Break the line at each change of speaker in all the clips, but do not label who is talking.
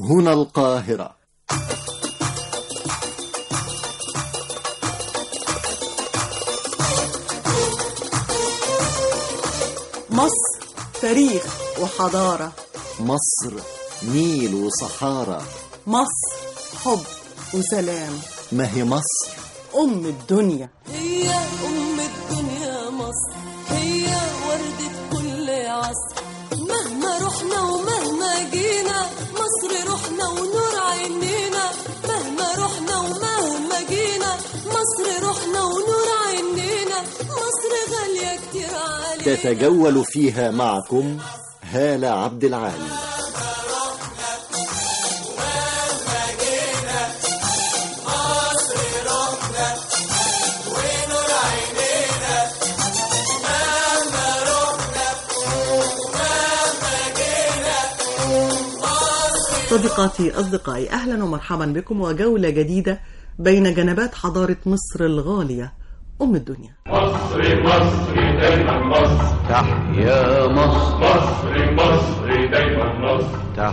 هنا القاهرة
مصر تاريخ وحضارة
مصر نيل وصحارى
مصر حب وسلام
ما هي مصر
أم الدنيا
هي أم الدنيا مصر هي وردة كل عصر مهما رحنا ومهما جينا مصر رحنا ونور عينينا مهما رحنا ومهما جينا مصر رحنا ونور عينينا مصر غالية كتير علينا
تتجول فيها معكم هالة عبد العال
صديقاتي أصدقائي أهلا ومرحبا بكم وجولة جديدة بين جنبات حضارة مصر الغالية أم الدنيا
مصري مصري دايما مصر
تحيا مصر
مصري مصري دايما مصر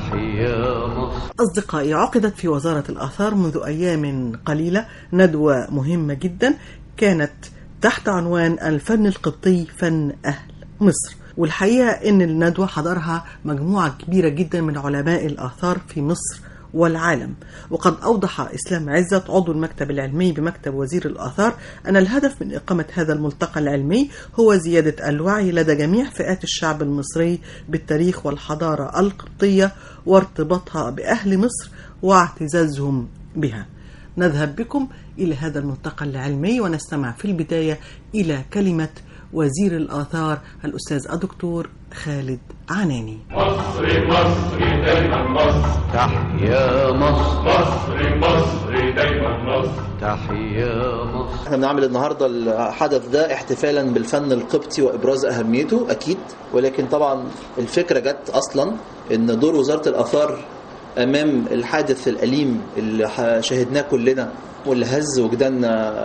تحيا مصر
أصدقائي عقدت في وزارة الآثار منذ أيام قليلة ندوة مهمة جدا كانت تحت عنوان الفن القبطي فن أهل مصر والحقيقة أن الندوة حضرها مجموعة كبيرة جدا من علماء الآثار في مصر والعالم وقد أوضح إسلام عزت عضو المكتب العلمي بمكتب وزير الآثار أن الهدف من إقامة هذا الملتقى العلمي هو زيادة الوعي لدى جميع فئات الشعب المصري بالتاريخ والحضارة القبطية وارتباطها بأهل مصر واعتزازهم بها نذهب بكم إلى هذا الملتقى العلمي ونستمع في البداية إلى كلمة وزير الآثار الأستاذ الدكتور خالد عناني
مصري مصري دايما مصر
تحيا مصر
مصري مصري دايما مصر
تحيا مصر
احنا بنعمل النهارده الحدث ده احتفالا بالفن القبطي وابراز اهميته اكيد ولكن طبعا الفكره جت اصلا ان دور وزاره الاثار امام الحادث الاليم اللي ح- شاهدناه كلنا واللي هز وجداننا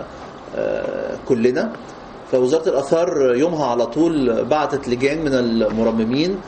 آه، كلنا فوزاره الاثار يومها على طول بعتت لجان من المرممين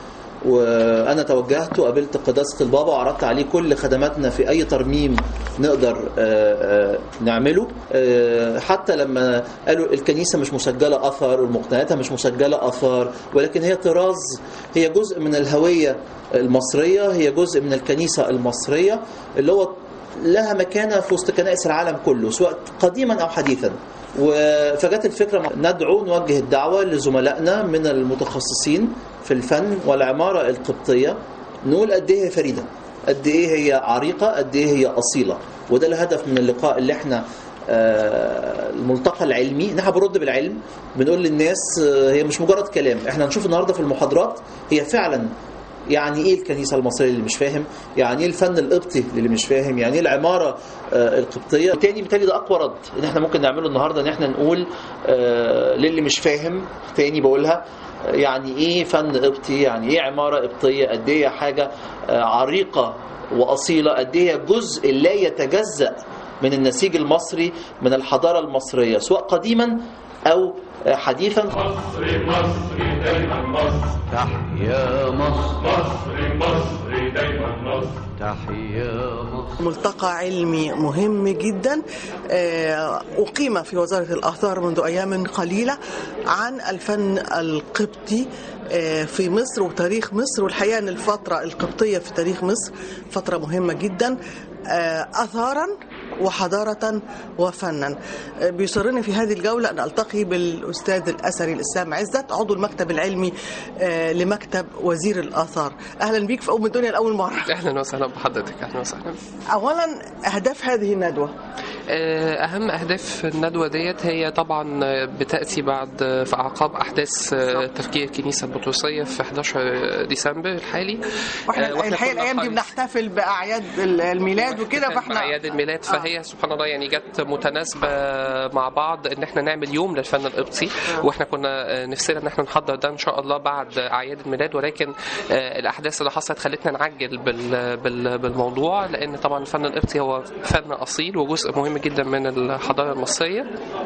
وانا توجهت وقابلت قداسه البابا وعرضت عليه كل خدماتنا في اي ترميم نقدر آه، آه، نعمله آه، حتى لما قالوا الكنيسه مش مسجله اثر ومقتنياتها مش مسجله اثار ولكن هي طراز هي جزء من الهويه المصريه هي جزء من الكنيسه المصريه اللي هو لها مكانه في وسط كنائس العالم كله سواء قديما او حديثا و- فجت الفكره ندعو نوجه الدعوه لزملائنا من المتخصصين في الفن والعماره القبطيه نقول قد ايه هي فريده قد ايه هي عريقه قد ايه هي اصيله وده الهدف من اللقاء اللي احنا آه، الملتقى العلمي ان احنا بنرد بالعلم بنقول للناس آه، هي مش مجرد كلام احنا هنشوف النهارده في المحاضرات هي فعلا يعني ايه الكنيسه المصريه اللي مش فاهم يعني ايه الفن القبطي اللي مش فاهم يعني ايه العماره آه، القبطيه تاني بالتالي ده اقوى رد ان احنا ممكن نعمله النهارده ان احنا نقول آه، للي مش فاهم تاني بقولها آه، يعني ايه فن قبطي يعني ايه عماره قبطيه قد ايه هي حاجه آه، عريقه واصيله قد ايه هي جزء لا يتجزا من النسيج المصري من الحضاره المصريه سواء قديما او آه، حديثا
مصري مصري دايما مصر
تحيا مصر
مصري مصري دايما مصر
تحيا مصر
ملتقى علمي مهم جدا آه، أقيم في وزارة الآثار منذ أيام قليلة عن الفن القبطي آه، في مصر وتاريخ مصر والحقيقة أن الفترة القبطية في تاريخ مصر فترة مهمة جدا آه، أثارا وحضارة وفنا آه، بيسرني في هذه الجولة أن ألتقي بالأستاذ الأثري الإسلام عزت عضو المكتب العلمي آه، لمكتب وزير الآثار أهلا بيك في أم الدنيا لأول مرة
اهلا وسهلا بحضرتك اهلا وسهلا
أولا أهداف هذه الندوة
آه، اهم اهداف الندوه ديت هي طبعا بتاتي بعد في اعقاب احداث آه، تفكير الكنيسه البطرسيه في 11 ديسمبر الحالي
واحنا
آه،
الحقيقه
كنا
الايام دي
حريص-
بنحتفل باعياد الميلاد وكده
في
فاحنا
اعياد الميلاد فهي سبحان الله يعني جت متناسبه مع بعض ان احنا نعمل يوم للفن القبطي واحنا كنا آه، نفسنا ان احنا نحضر ده ان شاء الله بعد اعياد الميلاد ولكن آه، الاحداث اللي حصلت خلتنا نعجل بال- بال- بالموضوع لان طبعا الفن القبطي هو فن اصيل وجزء مهم جدا من الحضاره المصريه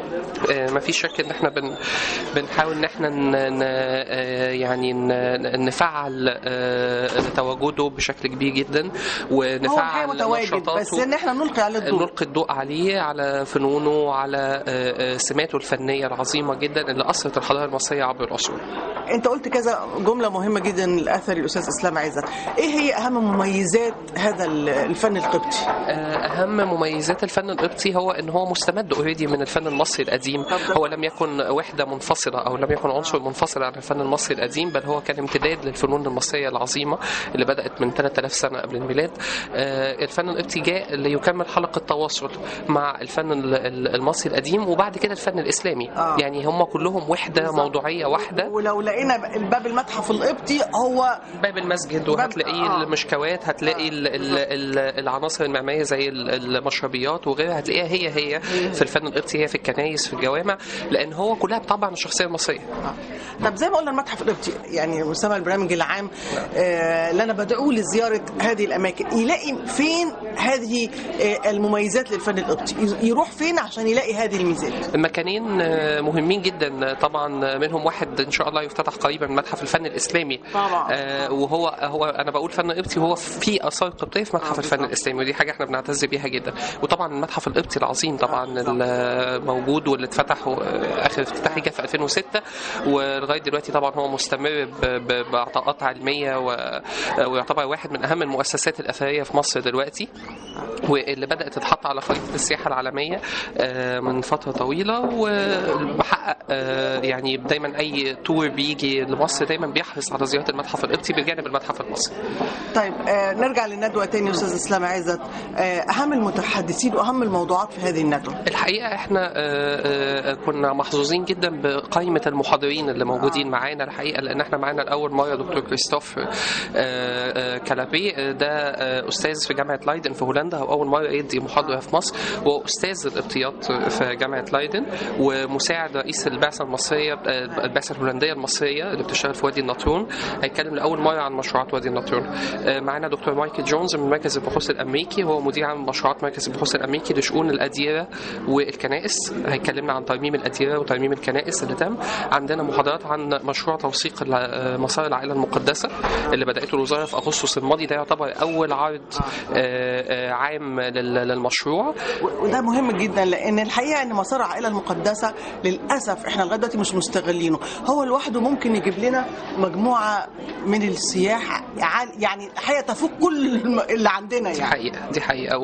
آه، ما فيش شك ان احنا بن بنحاول ان احنا ن... ن... آه، يعني ن... نفعل آه، تواجده بشكل كبير جدا
هو الحقيقه
ونفعل
متواجد بس
نشاطاته
ان احنا نلقي عليه الضوء
نلقي الضوء عليه على فنونه وعلى آه، آه، سماته الفنيه العظيمه جدا اللي اثرت الحضاره المصريه عبر العصور.
انت قلت كذا جمله مهمه جدا الاثري الاستاذ اسلام عزت ايه هي اهم مميزات هذا الفن القبطي
آه، اهم مميزات الفن القبطي هو ان هو مستمد اوريدي من الفن المصري القديم هو لم يكن وحده منفصله او لم يكن عنصر منفصل عن الفن المصري القديم بل هو كان امتداد للفنون المصريه العظيمه اللي بدات من 3000 سنه قبل الميلاد آه، الفن القبطي جاء ليكمل حلقه تواصل مع الفن ال- ال- المصري القديم وبعد كده الفن الاسلامي
آه.
يعني هم كلهم وحده موضوعيه واحده
ولو لقينا الباب المتحف القبطي هو
باب المسجد
باب-
وهتلاقيه
آه.
المشكوات هتلاقي ال ال ال العناصر المعماريه زي ال- المشربيات وغيرها هتلاقيها هي هي في الفن القبطي هي في الكنايس في الجوامع لان هو كلها بطبع الشخصيه المصريه
طب زي ما قلنا المتحف القبطي يعني مسمى البرنامج العام آه، اللي انا بدعوه لزياره هذه الاماكن يلاقي فين هذه آه، المميزات للفن القبطي يروح فين عشان يلاقي هذه الميزات
المكانين آه، مهمين جدا طبعا منهم واحد ان شاء الله يفتتح قريبا متحف الفن الاسلامي
طبعا.
آه، وهو هو انا بقول فن قبطي وهو في اثار قبطيه في متحف الفن الاسلامي ودي حاجه احنا بنعتز بيها جدا وطبعا المتحف القبطي العظيم طبعا الموجود واللي اتفتح و- اخر افتتاحي كان في 2006 ولغايه دلوقتي طبعا هو مستمر ب- ب- بعطاءات علميه و- ويعتبر واحد من اهم المؤسسات الاثريه في مصر دلوقتي واللي بدات تتحط على خريطه السياحه العالميه آه، من فتره طويله وبحقق آه، يعني دايما اي تور بيجي لمصر دايما بيحرص على زياره المتحف القبطي بجانب المتحف المصري
طيب آه، نرجع للندوه تاني يا استاذ اسلام عزت آه، اهم المتحدثين واهم الموضوعات في هذه الندوه
الحقيقه احنا آه، آه، كنا محظوظين جدا بقائمه المحاضرين اللي موجودين معانا الحقيقه لان احنا معانا لاول مره دكتور كريستوف آه، آه، كالابي آه، ده آه، استاذ في جامعه لايدن في هولندا هو اول مره يدي محاضره في مصر وهو استاذ الابتياط في جامعه لايدن ومساعد رئيس البعثه المصريه آه، البعثه الهولنديه المصريه اللي بتشتغل في وادي النطرون هيتكلم لاول مره عن مشروعات وادي النطرون آه، معانا دكتور مايكل جونز من مركز البحوث الامريكي هو مدير عام مشروعات مركز البحوث الامريكي لشؤون الاديره والكنائس هيكلمنا عن ترميم الاديره وترميم الكنائس اللي تم عندنا محاضرات عن مشروع توثيق الع- مسار العائله المقدسه اللي بداته الوزاره في اغسطس الماضي ده يعتبر اول عرض آه، آه، عام لل- للمشروع
و- وده مهم جدا لان الحقيقه ان مسار العائله المقدسه للاسف احنا لغايه دلوقتي مش مستغلينه هو لوحده ممكن يجيب لنا مجموعه من السياح عال- يعني الحقيقه تفوق كل الم- اللي عندنا
دي
يعني
حقيقة دي حقيقة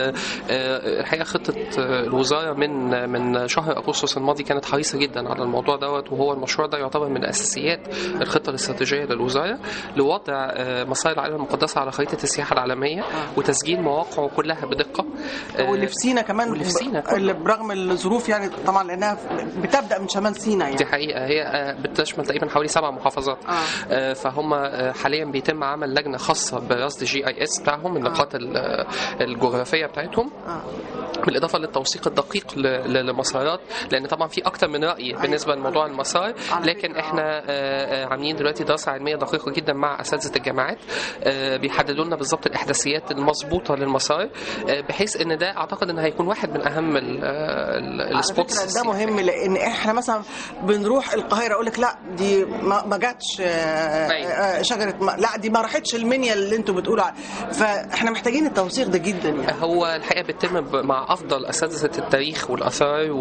والحقيقة خطة آه، الوزارة من من شهر أغسطس الماضي كانت حريصة جدا على الموضوع دوت وهو المشروع ده يعتبر من أساسيات الخطة الاستراتيجية للوزارة لوضع آه، مسار العائلة المقدسة على خريطة السياحة العالمية وتسجيل مواقعه كلها بدقة آه،
واللي في سينا كمان
واللي في سينا
ب- اللي برغم الظروف يعني طبعا لانها بتبدا من شمال سينا
دي
يعني
حقيقة هي آه، بتشمل تقريبا حوالي سبع محافظات
آه.
آه، فهم آه، حاليا بيتم عمل لجنة خاصة برصد جي اي اس بتاعهم النقاط ال- آه، الجغرافية بتاعتهم
آه.
بالاضافه للتوثيق الدقيق ل- ل- للمسارات لان طبعا في اكتر من راي بالنسبه لموضوع المسار
على
لكن
فكرة،
احنا آه، آه، عاملين دلوقتي دراسه علميه دقيقه جدا مع اساتذه الجامعات آه، بيحددوا لنا بالظبط الاحداثيات المظبوطه للمسار آه، بحيث ان ده اعتقد ان هيكون واحد من اهم ال- آه، ال-
على
السبوتس
فكرة ده مهم لان احنا مثلا بنروح القاهره اقول لك لا دي ما ما جاتش آه،
أيوة.
آه، شجره ما لا دي ما راحتش المنيا اللي انتوا بتقولوا عليه فاحنا محتاجين التوثيق ده جدا يعني
هو الحقيقه بيتم ب- مع افضل اساتذه التاريخ والاثار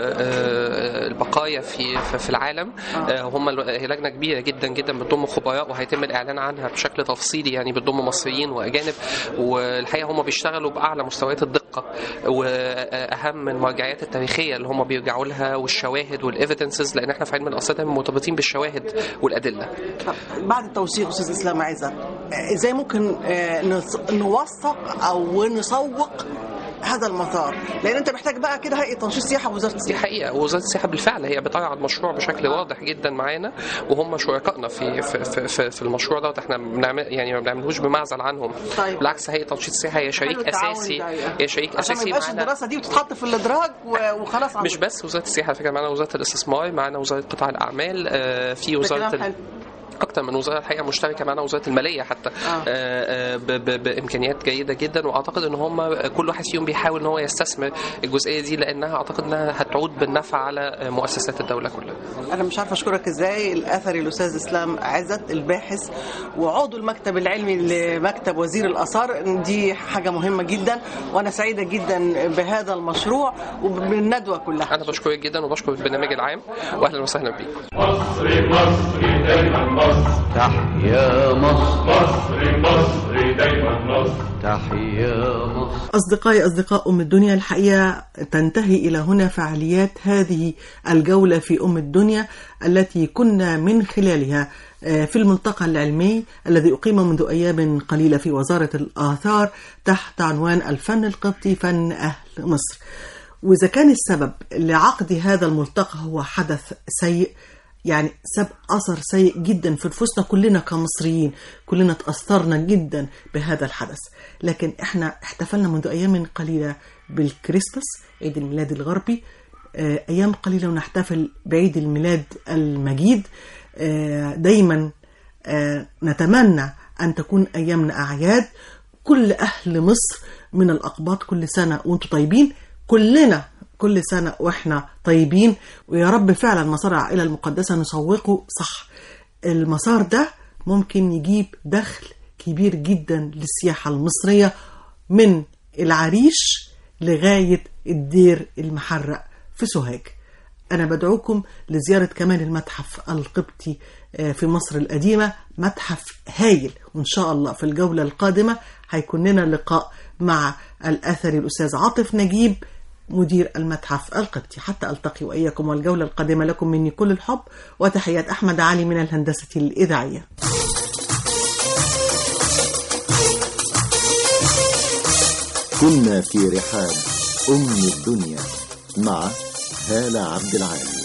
والبقايا في في- في العالم آه، هم ال- هي لجنه كبيره جدا جدا بتضم خبراء وهيتم الاعلان عنها بشكل تفصيلي يعني بتضم مصريين واجانب والحقيقه هم بيشتغلوا باعلى مستويات الدقه واهم المرجعيات التاريخيه اللي هم بيرجعوا لها والشواهد والايفيدنسز لان احنا في علم الاثار دايما مرتبطين بالشواهد والادله
طب بعد التوثيق استاذ اسلام عايزه آه، ازاي ممكن آه، نص- نوثق او نسوق هذا المسار لان انت محتاج بقى كده هيئه تنشيط سياحه ووزاره
دي
السياحه
حقيقة ووزارة السياحة بالفعل هي بترعى المشروع بشكل واضح جدا معانا وهم شركائنا في في في, في, في المشروع دوت احنا بنعمل يعني ما بنعملوش بمعزل عنهم
طيب.
بالعكس هيئة تنشيط السياحة هي
حلو
شريك
التعاون
أساسي
ده يعني.
هي شريك
عشان ما
أساسي
يبقاش
معانا
الدراسه دي بتتحط في الادراج و- وخلاص على
مش بس وزارة السياحة على فكرة معانا وزارة الاستثمار معانا وزارة قطاع الأعمال آه، في وزارة
كلام حلو.
اكتر من وزاره الحقيقه مشتركه معنا وزاره الماليه حتى آه. آه ب- ب- بامكانيات جيده جدا واعتقد ان هم كل واحد فيهم بيحاول ان هو يستثمر الجزئيه دي لانها اعتقد انها هتعود بالنفع على مؤسسات الدوله كلها
انا مش عارفه اشكرك ازاي الاثري الاستاذ اسلام عزت الباحث وعضو المكتب العلمي لمكتب وزير الاثار دي حاجه مهمه جدا وانا سعيده جدا بهذا المشروع وبالندوه كلها
انا بشكرك جدا وبشكر البرنامج العام واهلا وسهلا بيكم
مصري مصري دايما مصر
تحيا مصر
مصري مصري دايما مصر
تحيا مصر
أصدقائي أصدقاء أم الدنيا الحقيقة تنتهي إلى هنا فعاليات هذه الجولة في أم الدنيا التي كنا من خلالها آه، في الملتقى العلمي الذي أقيم منذ أيام قليلة في وزارة الآثار تحت عنوان الفن القبطي فن أهل مصر وإذا كان السبب لعقد هذا الملتقى هو حدث سيء يعني ساب أثر سيء جدا في نفوسنا كلنا كمصريين كلنا تأثرنا جدا بهذا الحدث لكن احنا احتفلنا منذ أيام قليلة بالكريسماس عيد الميلاد الغربي آه، أيام قليلة ونحتفل بعيد الميلاد المجيد آه، دايما آه، نتمنى أن تكون أيامنا أعياد كل أهل مصر من الأقباط كل سنة وانتم طيبين كلنا كل سنة وإحنا طيبين ويا رب فعلا مسار العائلة المقدسة نسوقه صح المسار ده ممكن يجيب دخل كبير جدا للسياحة المصرية من العريش لغاية الدير المحرق في سوهاج أنا بدعوكم لزيارة كمان المتحف القبطي آه، في مصر القديمة متحف هايل وإن شاء الله في الجولة القادمة هيكون لنا لقاء مع الأثري الأستاذ عاطف نجيب مدير المتحف القبطي حتى ألتقي وإياكم والجولة القادمة لكم مني كل الحب وتحيات أحمد علي من الهندسة الإذاعية
كنا في رحاب أم الدنيا مع هالة عبد العال